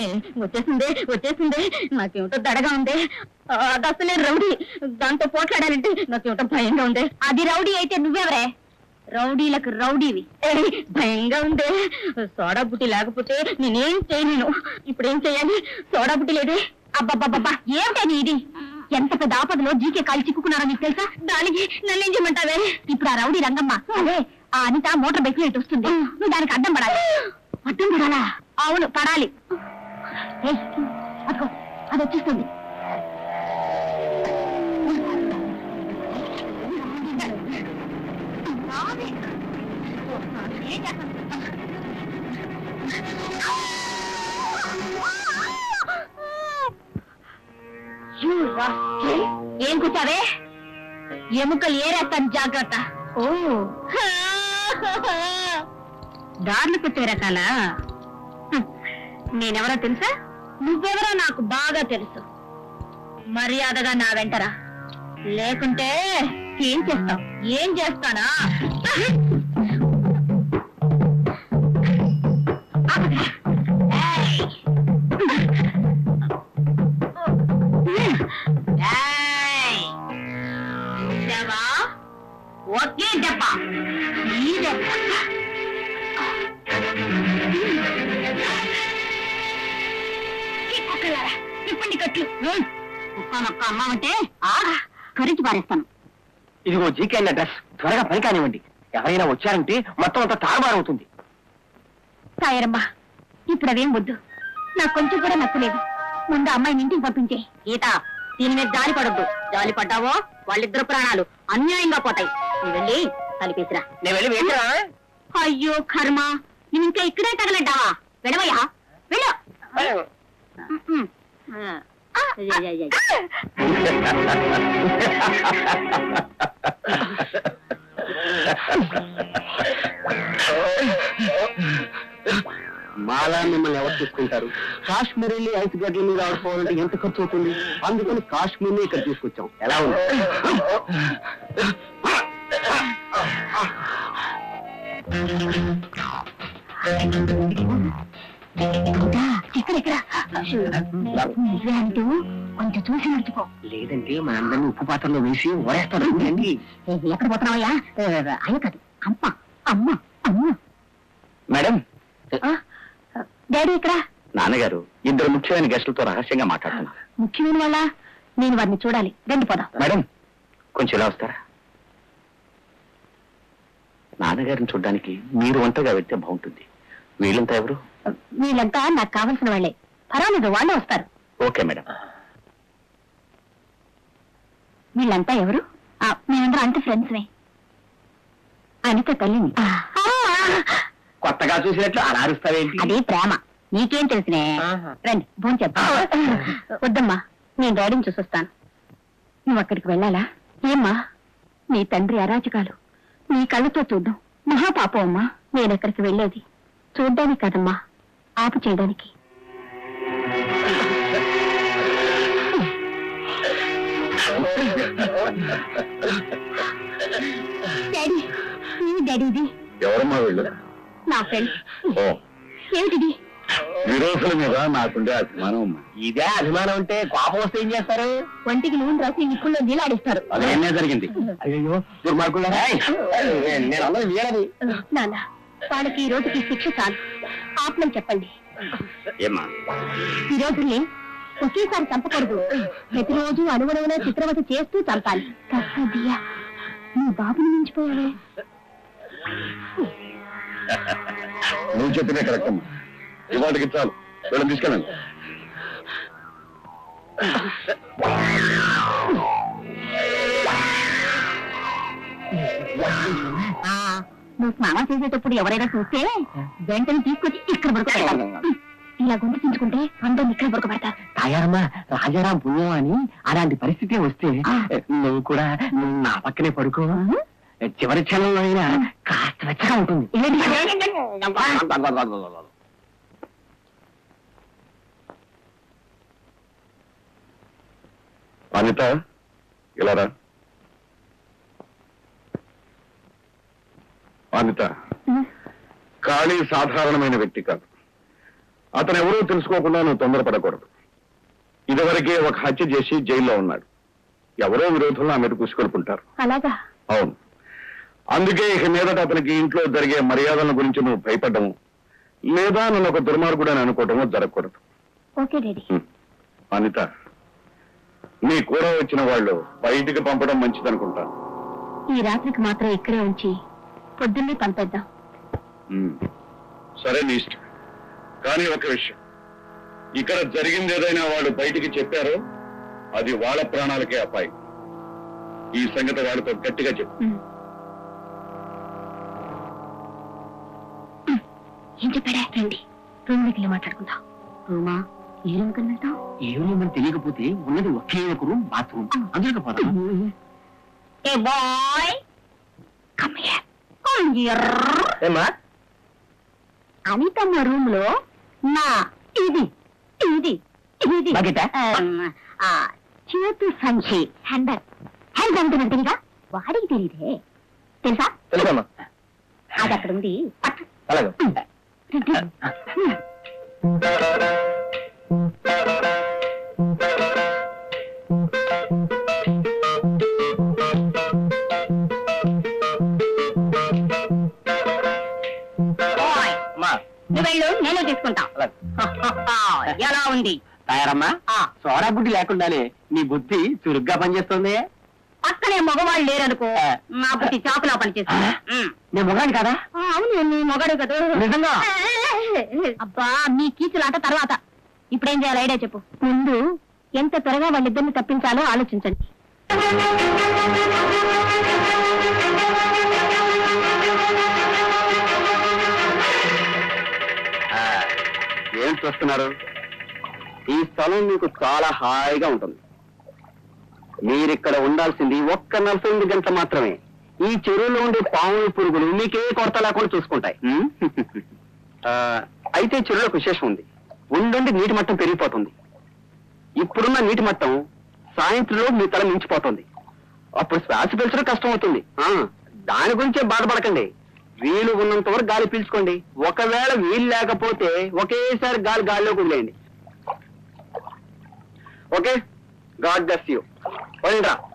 వచ్చేసింది వచ్చేసింది నాకేమిటో దడగా ఉంది ఆ, అది అసలే రౌడీ దాంతో పోట్లాడాలంటే నాకేమిటో భయంగా ఉంది అది రౌడీ అయితే నువ్వెవరే రౌడీలకు రౌడీవి ఏయ్, భయంగా ఉంది సోడా బుట్టి లేకపోతే నేనేం చేయలేను ఇప్పుడు ఏం చేయాలి సోడా బుట్టి లేదే అబ్బబ్బబ్బబ్బా ఏమిటని ఇది ఎంత పెద్ద ఆపదలో జీకే కాలు చిక్కుకున్నారో నీకు తెలుసా దానికి నన్నేం చేయమంటావే ఇప్పుడు ఆ రౌడీ రంగమ్మ అదే ఆ అనిత మోటార్ బైక్ లో ఇటు వస్తుంది నువ్వు దానికి అడ్డం పడాలి అడ్డం పడాలా అవును పడాలి ఏయ్, అదిగో అది వచ్చేస్తుంది You rascal. ఏం కూర్చావే ఎముకలు ఏరేస్తాను జాగ్రత్త ఓ దారులు పెట్టే రకాల నేనెవరో తెలుసా నువ్వెవరో నాకు బాగా తెలుసు మర్యాదగా నా వెంటరా లేకుంటే ఏం చేస్తావు ఏం చేస్తానా ఏయ్. ఏయ్. చూసావా? ఒకే దెబ్బ ఈ దెబ్బ ఈ కుక్కలారా, ఇప్పండి కట్లు కుక్కనొక్క అమ్మామంటే కరించి పారేస్తాను ఇదిగో జీకే అన్న డ్రెస్ త్వరగా పని కానివ్వండి ఎవరైనా వచ్చారంటే మొత్తం అంతా తారుమారు అవుతుంది సాయరమ్మా ఇప్పుడు అవేం వద్దు నాకు కొంచెం కూడా నచ్చలేదు ముందు అమ్మాయిని ఇంటికి పంపించే గీత దీని మీద జాలి పడద్దు జాలి పడ్డావో వాళ్ళిద్దరు ప్రాణాలు అన్యాయంగా పోతాయి నువ్వు వెళ్ళి కలిపేసిరా నేను వెళ్ళి వేసిరా అయ్యో కర్మ నువ్వు ఇంకా ఇక్కడే తగలడ్డావా వెళ్ళవయ్యా వెళ్ళు ఉమ్మ్. ఆ, అయ్య, అయ్య, అయ్య. మాలా మిమ్మల్ని ఎవరు తీసుకుంటారు కాశ్మీర్ వెళ్ళి ఐదు గడ్ల మీద ఆడుకోవాలంటే ఎంత ఖర్చు అవుతుంది అందుకని కాశ్మీర్ ఇక్కడ తీసుకొచ్చాం ఎలా ఉంది ఇంకా ఇక్కడ ఇక్కడ నువ్వే అంటూ కొంచెం చూసి నడుచుకో లేదంటే మా అందరినీ ఉప్పు పాత్రలో వేసి ఓరేస్తారు అండి ఏ, ఎక్కడ పోతున్నావయ్యా ఆయన కాదు అమ్మ అమ్మ అమ్మ మేడం ఆ, డాడీ ఇక్కడ నాన్నగారు ఇద్దరు ముఖ్యమైన గెస్టులతో రహస్యంగా మాట్లాడుతున్నారు ముఖ్యమైన వాళ్ళ నేను వారిని చూడాలి రండి పోదాం మేడం కొంచెం ఇలా వస్తారా నాన్నగారిని చూడడానికి మీరు ఒంటరిగా వెళ్తే బాగుంటుంది వీళ్ళంతా ఎవరు వీళ్ళంతా నాకు కావలసిన వాళ్ళే పర్వాలేదు వాళ్ళే వస్తారు ఓకే మేడం వీళ్ళంతా ఎవరు ఆ, మేమందరం అంత ఫ్రెండ్స్మే అనిత తల్లిని కొత్తగా చూసినట్లు అలా అరుస్తావేంటి అది ప్రేమ నీకేం తెలిసినే ఆహా. రండి భోజనం చేద్దాం వద్దమ్మా నేను డాడీని చూసొస్తాను నువ్వు అక్కడికి వెళ్ళాలా ఏమ్మా నీ తండ్రి అరాచకాలు నీ కళ్ళతో చూద్దాం మహాపాపం అమ్మా నేను ఎక్కడికి వెళ్ళేది చూడ్డానికి కదమ్మా ఆపు చేయడానికి డాడీ ఈ డాడీ ఇది ఎవరమ్మా వీళ్ళు నా ఫ్రెండ్ ఓ ఏమిటిది విరోధుల మీద నాకుండే అభిమానం అమ్మా ఇదే అభిమానం అంటే కోపం వస్తే ఏం చేస్తారు ఒంటికి నూనె రాసి నిప్పుల్లో నీలాడిస్తారు అదేనే జరిగింది అయ్యో దుర్మార్గులారా నేను అన్నది వీడని నాన్న వాళ్ళకి ఈ రోజుకి శిక్ష చాలు ఆపమని చెప్పండి ఏమ్మా ఈ రోజుల్ని ఒకేసారి చంపకూడదు ప్రతిరోజు అనుగుణమైన చిత్రవత చేస్తూ చంపాలి కసదియా నీ బాబుని మించిపోయావే నువ్వు చెప్పినే కరెక్ట్ అమ్మా ఇవాటికి చాలు వీళ్ళని తీసుకెళ్ళండి ఆ, నువ్వు స్నానం చేసేటప్పుడు ఎవరైనా చూస్తే వెంటనే తీసుకొచ్చి ఇక్కడ పడుకోబెట్టాలి ఇలా గొంతు చించుకుంటే అందరిని ఇక్కడ పడుకోబెడతారు తాయారమ్మా రాజారాం పుణ్యం అని అలాంటి పరిస్థితి వస్తే ఆ. నువ్వు కూడా నా పక్కనే పడుకో చివరి క్షణంలో అయినా కాస్త వెచ్చగా ఉంటుంది అనిత ఇలా రా అనిత ఖాళీ సాధారణమైన వ్యక్తి కాదు అతను ఎవరో తెలుసుకోకుండా నువ్వు తొందరపడకూడదు ఇదివరకే ఒక హత్య చేసి జైల్లో ఉన్నాడు ఎవరో విరోధంలో ఆ మీద కూసుకొలుపుంటారు అలాగా అవును అందుకే ఇక మీదట అతనికి ఇంట్లో జరిగే మర్యాదల గురించి నువ్వు భయపడ్డము లేదా నన్ను ఒక దుర్మార్గుడు అని అనుకోవటము జరగకూడదు ఓకే డాడీ హ్మ్. అనిత నీ కూడా వచ్చిన వాళ్ళు బయటికి పంపడం మంచిదనుకుంటాను ఈ రాత్రికి మాత్రం ఇక్కడే ఉంచి పొద్దున్నే పంపేద్దాం హ్మ్. సరే నీ ఇష్టం కానీ ఒక విషయం ఇక్కడ జరిగింది ఏదైనా వాళ్ళు బయటికి చెప్పారో అది వాళ్ళ ప్రాణాలకే అపాయం ఈ సంగతి వాళ్ళతో గట్టిగా చెప్పు ఉమ్. ఉమ్. ఏం చెప్పాడా రండి రూమ్ లోకి వెళ్ళి మాట్లాడుకుందాం రూమా ఏ రూమ్ కన్నట్టు ఏమో మనం తెలియకపోతే ఉన్నది ఒకే ఒక రూమ్ బాత్రూమ్ అందులో పోదాం ఏ బాయ్ కమ్ హియర్ ఏమా అనితమ్మ రూమ్ లో నా ఇది ఇది ఇది బకెటా? ఆమ్, ఆ, చేతు సంచి హ్యాండ్ బ్యాగ్ హ్యాండ్ బ్యాగ్ ఉంటుందంటేగా వాడికి తెలియదే తెలుసా తెలుసమ్మా అది అక్కడ ఉంది పట్టు. అలాగే రండి. ఓయ్, అమ్మా నువ్వు వెళ్ళు నేనే తీసుకుంటా అలాగే ఎలా ఉంది తయారమ్మా ఆ సోడా బుద్ధి లేకుండానే నీ బుద్ధి చురుగ్గా పనిచేస్తుంది పక్కనే మగవాళ్ళు లేరనుకో నా బుద్ధి చాకులా పనిచేస్తుంది ఉమ్. నేను మొగాని కదా ఆ, అవును నీ మొగడు కదా నిజంగా? అబ్బా మీ కీచులాట తర్వాత ఇప్పుడేం చేయాలి ఐడియా చెప్పు ముందు ఎంత త్వరగా వాళ్ళిద్దరిని తప్పించాలో ఆలోచించండి ఏం చూస్తున్నారు ఈ స్థలం మీకు చాలా హాయిగా ఉంటుంది మీరిక్కడ ఉండాల్సింది ఒక్క నలభై ఎనిమిది గంట మాత్రమే ఈ చెరువులో ఉండే పాములు పురుగులు మీకే కొరత లేకుండా చూసుకుంటాయి ఉమ్? ఆ, అయితే చెరువులో ఒక విశేషం ఉంది ఉండుండి నీటి మట్టం పెరిగిపోతుంది ఇప్పుడున్న నీటి మట్టం సాయంత్రంలో మీ తల మించిపోతుంది అప్పుడు శ్వాస పీల్చడం కష్టం అవుతుంది ఆ, దాని గురించే బాధపడకండి వీలు ఉన్నంత వరకు గాలి పీల్చుకోండి ఒకవేళ వీలు లేకపోతే ఒకేసారి గాలి గాలిలోకి వదిలేయండి ఓకే గాడ్ బ్లెస్ యూ రా